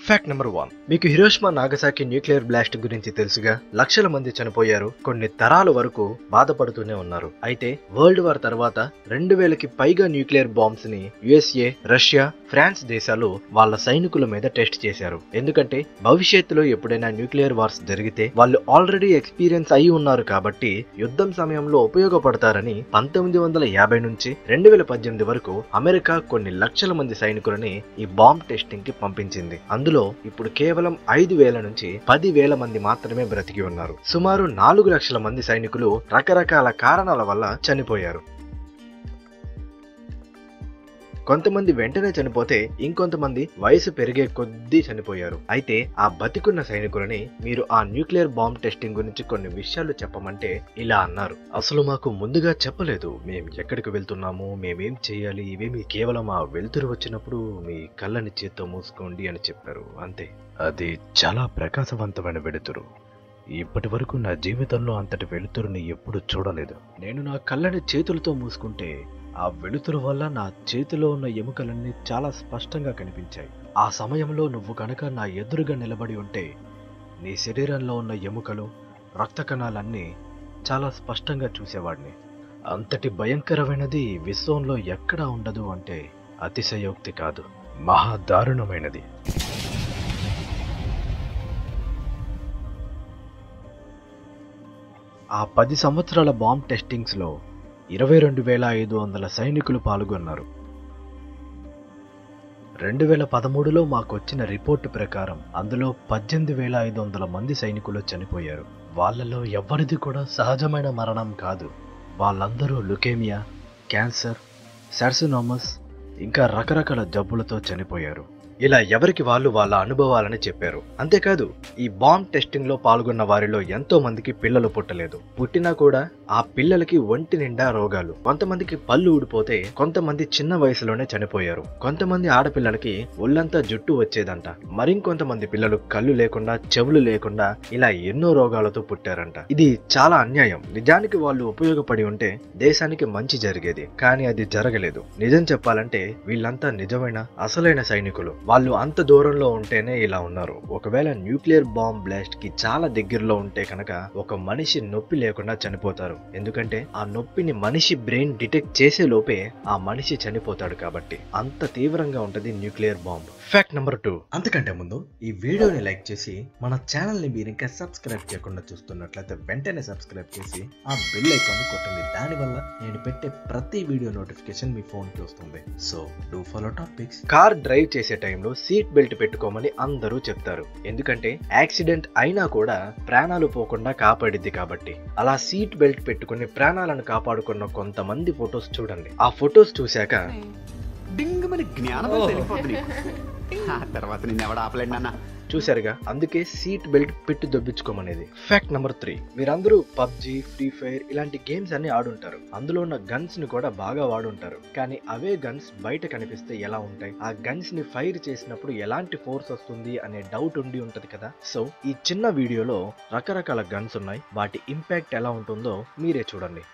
fact number one మీకు Hiroshima Nagasaki nuclear blast గురించి తెలుసుగా లక్షల మంది చనిపోయారు కొన్ని తరాల వరకు బాధపడుతూనే ఉన్నారు అయితే వరల్డ్ వార్ తర్వాత రెండు వేలకి పైగా న్యూక్లియర్ బాంబ్స్ ని యుఎస్ఏ రష్యా ఫ్రాన్స్ దేశాలు వాళ్ళ సైనికుల మీద టెస్ట్ చేశారు ఎందుకంటే భవిష్యత్తులో ఎప్పుడైనా న్యూక్లియర్ వార్స్ జరిగితే వాళ్ళు ఆల్రెడీ ఎక్స్పీరియన్స్ అయి ఉన్నారు కాబట్టి యుద్ధం సమయంలో ఉపయోగపడతారని పంతొమ్మిది వందల యాభై నుంచి రెండు వేల పద్దెనిమిది వరకు అమెరికా కొన్ని లక్షల మంది సైనికులని ఈ బాంబ్ టెస్టింగ్ కి పంపించింది అందులో ఇప్పుడు కేవలం ఐదు వేల నుంచి పది వేల మంది మాత్రమే బ్రతికి ఉన్నారు సుమారు నాలుగు లక్షల మంది సైనికులు రకరకాల కారణాల వల్ల చనిపోయారు కొంతమంది వెంటనే చనిపోతే ఇంకొంతమంది వయసు పెరిగే కొద్దీ చనిపోయారు అయితే ఆ బతికున్న సైనికులని మీరు ఆ న్యూక్లియర్ బాంబ్ టెస్టింగ్ గురించి కొన్ని విషయాలు చెప్పమంటే ఇలా అన్నారు అసలు మాకు ముందుగా చెప్పలేదు మేము ఎక్కడికి వెళ్తున్నాము మేమేం చేయాలి ఇవేమి కేవలం ఆ వెలుతురు వచ్చినప్పుడు మీ కళ్ళని చేత్తో మూసుకోండి అని చెప్పారు అంతే అది చాలా ప్రకాశవంతమైన వెలుతురు ఇప్పటి వరకు నా జీవితంలో అంతటి వెలుతురుని ఎప్పుడు చూడలేదు నేను నా కళ్ళని చేతులతో మూసుకుంటే ఆ వెలుతురు వల్ల నా చేతిలో ఉన్న ఎముకలన్నీ చాలా స్పష్టంగా కనిపించాయి ఆ సమయంలో నువ్వు కనుక నా ఎదురుగా నిలబడి ఉంటే నీ శరీరంలో ఉన్న ఎముకలు రక్త కణాలన్నీ చాలా స్పష్టంగా చూసేవాడిని అంతటి భయంకరమైనది విశ్వంలో ఎక్కడా ఉండదు అంటే అతిశయోక్తి కాదు మహా దారుణమైనది ఆ పది సంవత్సరాల బాంబ్ టెస్టింగ్స్లో ఇరవై రెండు వేల ఐదు వందల సైనికులు పాల్గొన్నారు రెండు వేల పదమూడులో మాకొచ్చిన రిపోర్టు ప్రకారం అందులో పద్దెనిమిది వేల ఐదు వందల మంది సైనికులు చనిపోయారు వాళ్ళలో ఎవరిది కూడా సహజమైన మరణం కాదు వాళ్ళందరూ లుకేమియా క్యాన్సర్ సర్సినోమస్ ఇంకా రకరకాల జబ్బులతో చనిపోయారు ఇలా ఎవరికి వాళ్ళు వాళ్ళ అనుభవాలని చెప్పారు అంతేకాదు ఈ బాంబ్ టెస్టింగ్ లో పాల్గొన్న వారిలో ఎంతో మందికి పిల్లలు పుట్టలేదు పుట్టినా కూడా ఆ పిల్లలకి ఒంటి నిండా రోగాలు కొంతమందికి పళ్ళు ఊడిపోతే కొంతమంది చిన్న వయసులోనే చనిపోయారు కొంతమంది ఆడపిల్లలకి ఒళ్ళంతా జుట్టు వచ్చేదంట మరింకొంతమంది పిల్లలు కళ్ళు లేకుండా చెవులు లేకుండా ఇలా ఎన్నో రోగాలతో పుట్టారంట ఇది చాలా అన్యాయం నిజానికి వాళ్ళు ఉపయోగపడి ఉంటే దేశానికి మంచి జరిగేది కానీ అది జరగలేదు నిజం చెప్పాలంటే వీళ్ళంతా నిజమైన అసలైన సైనికులు వాళ్ళు అంత దూరంలో ఉంటేనే ఇలా ఉన్నారు ఒకవేళ న్యూక్లియర్ బాంబ్ బ్లాస్ట్ కి చాలా దగ్గరలో ఉంటే కనుక ఒక మనిషి నొప్పి లేకుండా చనిపోతారు ఎందుకంటే ఆ నొప్పిని మనిషి బ్రెయిన్ డిటెక్ట్ చేసే లోపే ఆ మనిషి చనిపోతాడు కాబట్టి అంత తీవ్రంగా ఉంటది nuclear bomb fact number two అంతకంటే ముందు ఈ వీడియోని లైక్ చేసి మన ఛానల్ ని మీరు ఇంకా సబ్స్క్రైబ్ చేయకుండా చూస్తున్నట్లయితే వెంటనే సబ్స్క్రైబ్ చేసి ఆ బెల్ ఐకాన్ కొట్టండి దానివల్ల నేను పెట్టే ప్రతి వీడియో నోటిఫికేషన్ మీ ఫోన్ కి వస్తుంది so do follow topics car drive చేసే టైంలో సీట్ బెల్ట్ పెట్టుకోమని అందరూ చెప్తారు ఎందుకంటే యాక్సిడెంట్ అయినా కూడా ప్రాణాలు పోకుండా కాపాడిద్ది కాబట్టి అలా సీట్ బెల్ట్ పెట్టుకుని ప్రాణాలను కాపాడుకున్న కొంతమంది ఫొటోస్ చూడండి ఆ ఫొటోస్ చూశాక డింగ్ మరి జ్ఞానం తెలిపోతుంది ఆ తర్వాత నిన్ను ఎవడ ఆపలేడు నాన్న చూశారుగా అందుకే సీట్ బెల్ట్ పెట్టి దొబ్బించుకోమనేది ఫ్యాక్ట్ నెంబర్ త్రీ మీరందరూ పబ్జి ఫ్రీ ఫైర్ ఇలాంటి గేమ్స్ అన్ని ఆడుంటారు అందులో ఉన్న గన్స్ ని కూడా బాగా వాడుంటారు కానీ అవే గన్స్ బయట కనిపిస్తే ఎలా ఉంటాయి ఆ గన్స్ ని ఫైర్ చేసినప్పుడు ఎలాంటి ఫోర్స్ వస్తుంది అనే డౌట్ ఉండి ఉంటది కదా సో ఈ చిన్న వీడియోలో రకరకాల గన్స్ ఉన్నాయి వాటి ఇంపాక్ట్ ఎలా ఉంటుందో మీరే చూడండి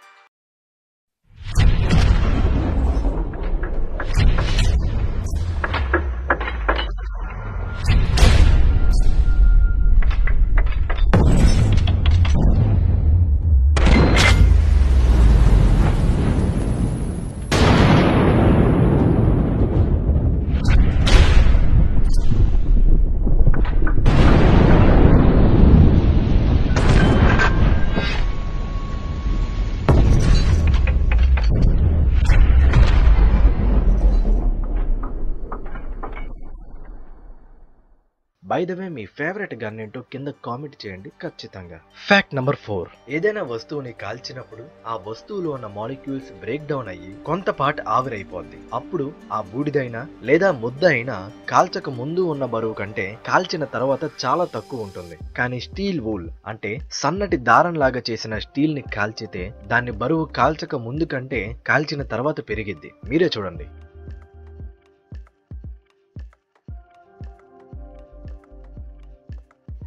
బై ద వే మీ ఫేవరెట్ గన్ ఏంటో కింద కామెంట్ చేయండి ఖచ్చితంగా ఫ్యాక్ట్ నెంబర్ ఫోర్ ఏదైనా వస్తువుని కాల్చినప్పుడు ఆ వస్తువులో ఉన్న మాలిక్యూల్స్ బ్రేక్ డౌన్ అయ్యి కొంత పార్ట్ ఆవిరైపోద్ది అప్పుడు ఆ బూడిదైనా లేదా ముద్ద అయినా కాల్చక ముందు ఉన్న బరువు కంటే కాల్చిన తర్వాత చాలా తక్కువ ఉంటుంది కానీ స్టీల్ వూల్ అంటే సన్నటి దారం లాగా చేసిన స్టీల్ ని కాల్చితే దాని బరువు కాల్చక ముందు కంటే కాల్చిన తర్వాత పెరిగిద్ది మీరే చూడండి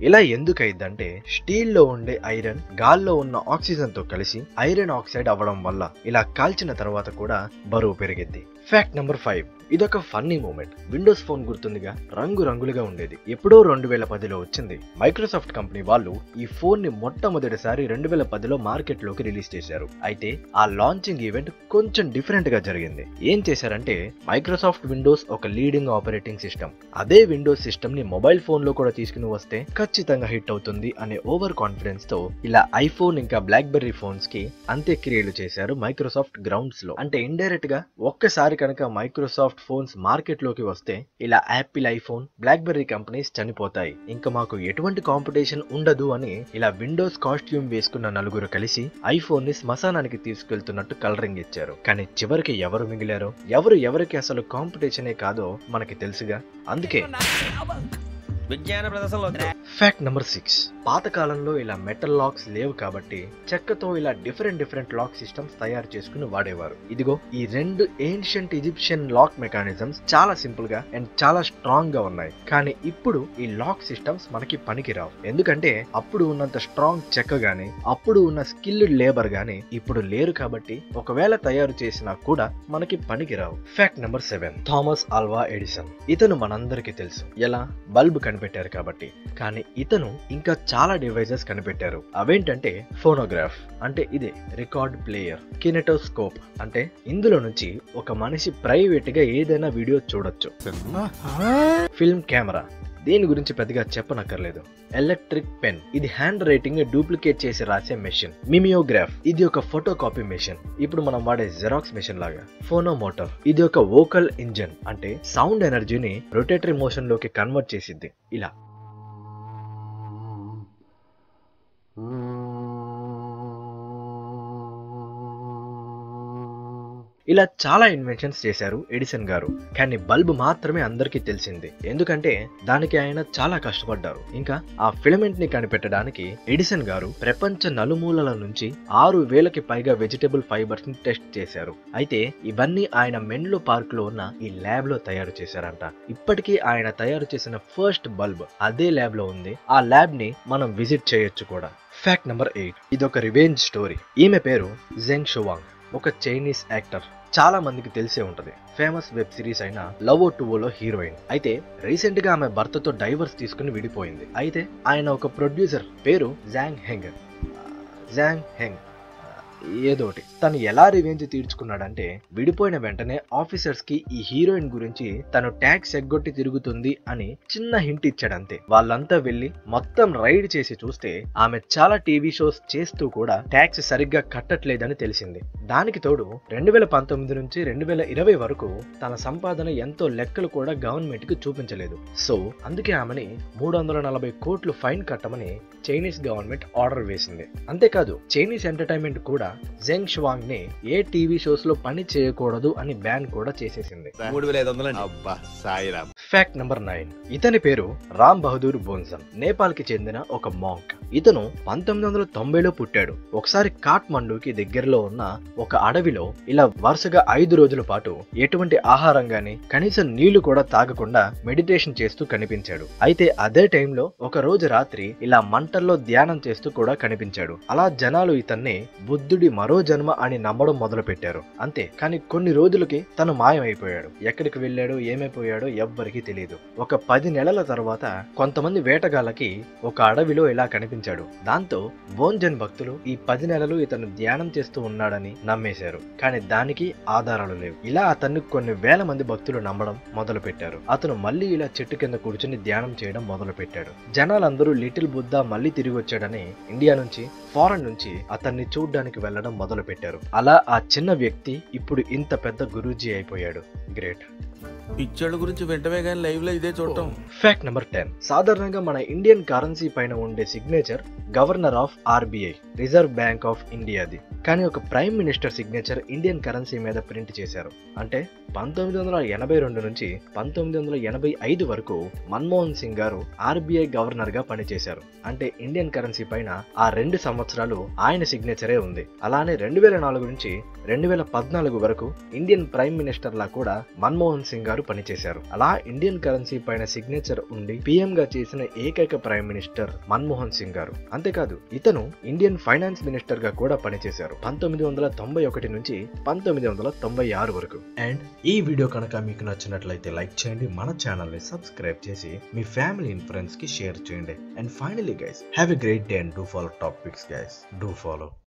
ఇలా ఎందుకు అయిందంటే స్టీల్ లో ఉండే ఐరన్ గాల్లో ఉన్న ఆక్సిజన్ తో కలిసి ఐరన్ ఆక్సైడ్ అవ్వడం వల్ల ఇలా కాల్చిన తర్వాత కూడా బరువు పెరిగింది ఫ్యాక్ట్ నెంబర్ ఫైవ్ ఇదొక ఫన్నీ మూమెంట్ విండోస్ ఫోన్ గుర్తుందిగా రంగు రంగులుగా ఉండేది ఎప్పుడో రెండు వేల పదిలో వచ్చింది మైక్రోసాఫ్ట్ కంపెనీ వాళ్ళు ఈ ఫోన్ ని మొట్టమొదటిసారి రెండు వేల పదిలో మార్కెట్ లోకి రిలీజ్ చేశారు అయితే ఆ లాంచింగ్ ఈవెంట్ కొంచెం డిఫరెంట్ గా జరిగింది ఏం చేశారంటే మైక్రోసాఫ్ట్ విండోస్ ఒక లీడింగ్ ఆపరేటింగ్ సిస్టమ్ అదే విండోస్ సిస్టమ్ ని మొబైల్ ఫోన్ లో కూడా తీసుకుని వస్తే ఖచ్చితంగా హిట్ అవుతుంది అనే ఓవర్ కాన్ఫిడెన్స్ తో ఇలా ఐఫోన్ ఇంకా బ్లాక్ బెర్రీ ఫోన్స్ కి అంత్యక్రియలు చేశారు మైక్రోసాఫ్ట్ గ్రౌండ్స్ లో అంటే ఇండైరెక్ట్ గా ఒక్కసారి కనుక మైక్రోసాఫ్ట్ ఫోన్స్ మార్కెట్ లోకి వస్తే ఇలా Apple iPhone BlackBerry companies చనిపోతాయి ఇంకా మాకు ఎటువంటి కాంపిటీషన్ ఉండదు అని ఇలా విండోస్ కాస్ట్యూమ్ వేసుకున్న నలుగురు కలిసి ఐఫోన్ ని శ్మశానానికి తీసుకెళ్తున్నట్టు కలరింగ్ ఇచ్చారు కానీ చివరికి ఎవరు మిగిలారో ఎవరు ఎవరికి అసలు కాంపిటీషనే కాదో మనకి తెలుసుగా అందుకే విజ్ఞాన ప్రదర్శనలో ఫ్యాక్ట్ నెంబర్ సిక్స్ పాతకాలంలో ఇలా మెటల్ లాక్స్ లేవు కాబట్టి చెక్కతో ఇలా డిఫరెంట్ డిఫరెంట్ లాక్ సిస్టమ్స్ తయారు చేసుకుని వాడేవారు ఇదిగో ఈ రెండు ఏన్షియంట్ ఈజిప్షియన్ లాక్ మెకానిజమ్స్ చాలా సింపుల్ గా అండ్ చాలా స్ట్రాంగ్ గా ఉన్నాయి కానీ ఇప్పుడు ఈ లాక్ సిస్టమ్స్ మనకి పనికిరావు ఎందుకంటే అప్పుడు ఉన్నంత స్ట్రాంగ్ చెక్క గానీ అప్పుడు ఉన్న స్కిల్డ్ లేబర్ గానీ ఇప్పుడు లేరు కాబట్టి ఒకవేళ తయారు చేసినా కూడా మనకి పనికిరావు fact number seven Thomas Alva Edison ఇతను మనందరికీ తెలుసు ఎలా బల్బ్ కనిపెట్టారు కాబట్టి కానీ ఇతను ఇంకా చాలా డివైజెస్ కనిపెట్టారు అవేంటంటే ఫోనోగ్రాఫ్ అంటే ఇదే రికార్డ్ ప్లేయర్ కినెటోస్కోప్ అంటే ఇందులో నుంచి ఒక మనిషి ప్రైవేట్ గా ఏదైనా వీడియో చూడొచ్చు ఫిల్మ్ కెమెరా దీని గురించి పెద్దగా చెప్పనక్కర్లేదు ఎలక్ట్రిక్ పెన్ ఇది హ్యాండ్ రైటింగ్ ని డూప్లికేట్ చేసి రాసే మెషిన్ మిమియోగ్రాఫ్ ఇది ఒక ఫోటో కాపీ మెషిన్ ఇప్పుడు మనం వాడే జెరాక్స్ మెషిన్ లాగా ఫోనోమోటర్ ఇది ఒక వోకల్ ఇంజన్ అంటే సౌండ్ ఎనర్జీని రొటేటరీ మోషన్ లోకి కన్వర్ట్ చేసిద్ది ఇలా ఇలా చాలా ఇన్వెన్షన్స్ చేశారు ఎడిసన్ గారు కానీ బల్బ్ మాత్రమే అందరికీ తెలిసింది ఎందుకంటే దానికి ఆయన చాలా కష్టపడ్డారు ఇంకా ఆ ఫిలమెంట్ ని కనిపెట్టడానికి ఎడిసన్ గారు ప్రపంచ నలుమూలల నుంచి ఆరు వేలకి పైగా వెజిటబుల్ ఫైబర్స్ ని టెస్ట్ చేశారు అయితే ఇవన్నీ ఆయన మెండ్లో పార్క్ లో ఉన్న ఈ ల్యాబ్ లో తయారు చేశారంట ఇప్పటికీ ఆయన తయారు చేసిన ఫస్ట్ బల్బ్ అదే ల్యాబ్ లో ఉంది ఆ ల్యాబ్ ని మనం విజిట్ చేయొచ్చు కూడా ఫ్యాక్ట్ నెంబర్ ఎయిట్ ఇది ఒక రివెంజ్ స్టోరీ ఈమె పేరు జెంగ్ షువాంగ్ ఒక చైనీస్ యాక్టర్ చాలా మందికి తెలిసే ఉంటది ఫేమస్ వెబ్ సిరీస్ అయిన లవ్ ఓ టువోలో హీరోయిన్ అయితే రీసెంట్ గా ఆమె భర్తతో డైవర్స్ తీసుకుని విడిపోయింది అయితే ఆయన ఒక ప్రొడ్యూసర్ పేరు జాంగ్ హెంగ్ జాంగ్ హెంగ్ ఏదోటి తను ఎలా రివెంజ్ తీర్చుకున్నాడంటే విడిపోయిన వెంటనే ఆఫీసర్స్ కి ఈ హీరోయిన్ గురించి తను ట్యాక్స్ ఎగ్గొట్టి తిరుగుతుంది అని చిన్న హింట్ ఇచ్చాడంతే వాళ్ళంతా వెళ్లి మొత్తం రైడ్ చేసి చూస్తే ఆమె చాలా టీవీ షోస్ చేస్తూ కూడా ట్యాక్స్ సరిగ్గా కట్టట్లేదని తెలిసింది దానికి తోడు రెండు వేల పంతొమ్మిది నుంచి రెండు వేల ఇరవై వరకు తన సంపాదన ఎంతో లెక్కలు కూడా గవర్నమెంట్ కి చూపించలేదు సో అందుకే ఆమెని మూడు వందల నలభై కోట్లు ఫైన్ కట్టమని చైనీస్ గవర్నమెంట్ ఆర్డర్ వేసింది అంతేకాదు చైనీస్ ఎంటర్టైన్మెంట్ కూడా జెంగ్ షువాంగ్ ని ఏ టీవీ షోస్ లో పని చేయకూడదు అని బ్యాన్ కూడా చేసేసింది మూడు వేల ఐదు వందలండి అబ్బా సాయిరామ్ ఫ్యాక్ట్ నెంబర్ నైన్ ఇతని పేరు రామ్ బహదూర్ బోన్సన్ నేపాల్ కి చెందిన ఒక మాంక్ ఇతను పంతొమ్మిది వందల తొంభైలో పుట్టాడు ఒకసారి కాట్మండూకి దగ్గరలో ఉన్న ఒక అడవిలో ఇలా వరుసగా ఐదు రోజుల పాటు ఎటువంటి ఆహారం గాని కనీసం నీళ్లు కూడా తాగకుండా మెడిటేషన్ చేస్తూ కనిపించాడు అయితే అదే టైంలో ఒక రోజు రాత్రి ఇలా మంటల్లో ధ్యానం చేస్తూ కూడా కనిపించాడు అలా జనాలు ఇతన్ని బుద్ధుడి మరో జన్మ అని నమ్మడం మొదలు పెట్టారు అంతే కానీ కొన్ని రోజులకి తను మాయమైపోయాడు ఎక్కడికి వెళ్ళాడో ఏమైపోయాడో ఎవ్వరికీ తెలియదు ఒక పది నెలల తర్వాత కొంతమంది వేటగాళ్ళకి ఒక అడవిలో ఇలా కనిపించాడు దాంతో బోంజన్ భక్తులు ఈ పది నెలలు ఇతను ధ్యానం చేస్తూ ఉన్నాడని నమ్మేశారు కానీ దానికి ఆధారాలు లేవు ఇలా అతన్ని కొన్ని వేల మంది భక్తులు నమ్మడం మొదలు పెట్టారు అతను మళ్ళీ ఇలా చెట్టు కింద కూర్చుని ధ్యానం చేయడం మొదలు పెట్టాడు జనాలందరూ లిటిల్ బుద్ధ మళ్ళీ తిరిగి వచ్చాడని ఇండియా నుంచి ఫారెన్ నుంచి అతన్ని చూడ్డానికి వెళ్ళడం మొదలు పెట్టారు అలా ఆ చిన్న వ్యక్తి ఇప్పుడు ఇంత పెద్ద గురూజీ అయిపోయాడు గ్రేట్ పిచ్చోళ్ళ గురించి వెంటనే కానీ లైవ్ లో ఇదే చూడటం ఫ్యాక్ట్ నెంబర్ టెన్ సాధారణంగా మన ఇండియన్ కరెన్సీ పైన ఉండే signature governor of RBI reserve bank of ఇండియాది కానీ ఒక prime minister signature Indian currency మీద ప్రింట్ చేశారు అంటే పంతొమ్మిది వందల ఎనభై రెండు నుంచి పంతొమ్మిది వందల ఎనభై ఐదు వరకు మన్మోహన్ సింగ్ గారు ఆర్బీఐ గవర్నర్ గా పనిచేశారు అంటే ఇండియన్ కరెన్సీ పైన ఆ రెండు సంవత్సరాలు ఆయన సిగ్నేచరే ఉంది అలానే రెండు వేల నాలుగు నుంచి రెండు వేల పద్నాలుగు వరకు ఇండియన్ ప్రైమ్ మినిస్టర్ లా కూడా మన్మోహన్ సింగ్ గారు పనిచేశారు అలా ఇండియన్ కరెన్సీ పైన సిగ్నేచర్ ఉండి పీఎం గా చేసిన ఏకైక ప్రైమ్ మినిస్టర్ మన్మోహన్ సింగ్ గారు అంతేకాదు ఇతను ఇండియన్ ఫైనాన్స్ మినిస్టర్ గా కూడా పనిచేశారు పంతొమ్మిది వందల తొంభై ఒకటి నుంచి పంతొమ్మిది వందల తొంభై ఆరు వరకు అండ్ ఈ వీడియో కనుక మీకు నచ్చినట్లయితే లైక్ చేయండి మన ఛానల్ ని సబ్స్క్రైబ్ చేసి మీ ఫ్యామిలీ అండ్ ఫ్రెండ్స్ కి షేర్ చేయండి and finally guys have a great day and do follow topics guys do follow